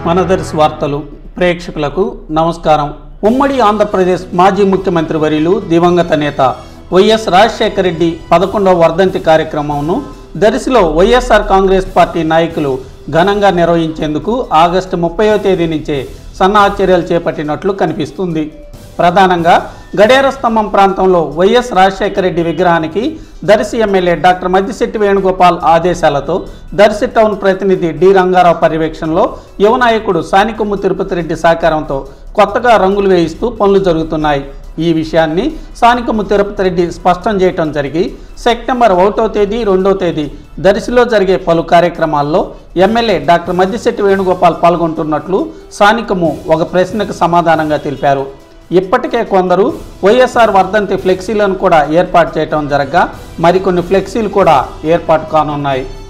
మనదర్శి వార్తలు ప్రేక్షకులకు నమస్కారం ఉమ్మడి ఆంధ్రప్రదేశ్ మాజీ ముఖ్యమంత్రి వర్యులు దివంగత నేత వైఎస్ రాజశేఖర రెడ్డి పదకొండవ వర్ధంతి కార్యక్రమంను దర్శిలో వైఎస్ఆర్ కాంగ్రెస్ పార్టీ నాయకులు ఘనంగా నిర్వహించేందుకు ఆగస్టు ముప్పైవ తేదీ నుంచే సన్నాహ చర్యలు చేపట్టినట్లు కనిపిస్తుంది ప్రధానంగా గడేర స్తంభం ప్రాంతంలో వైఎస్ రాజశేఖర రెడ్డి విగ్రహానికి దర్శి ఎమ్మెల్యే డాక్టర్ మద్దిశెట్టి వేణుగోపాల్ ఆదేశాలతో దర్శి టౌన్ ప్రతినిధి డి రంగారావు పర్యవేక్షణలో యువ నాయకుడు సానికొమ్ము తిరుపతి రెడ్డి సహకారంతో కొత్తగా రంగులు వేయిస్తూ పనులు జరుగుతున్నాయి ఈ విషయాన్ని సానికొమ్ము తిరుపతి రెడ్డి స్పష్టం చేయటం జరిగి సెప్టెంబర్ ఒకటో తేదీ రెండో తేదీ దర్శిలో జరిగే పలు కార్యక్రమాల్లో ఎమ్మెల్యే డాక్టర్ మద్దిశెట్టి వేణుగోపాల్ పాల్గొంటున్నట్లు సానికము ఒక ప్రశ్నకు సమాధానంగా తెలిపారు ఇప్పటికే కొందరు వైఎస్ఆర్ వర్ధంతి ఫ్లెక్సీలను కూడా ఏర్పాటు చేయటం జరగగా మరికొన్ని ఫ్లెక్సీలు కూడా ఏర్పాటు కానున్నాయి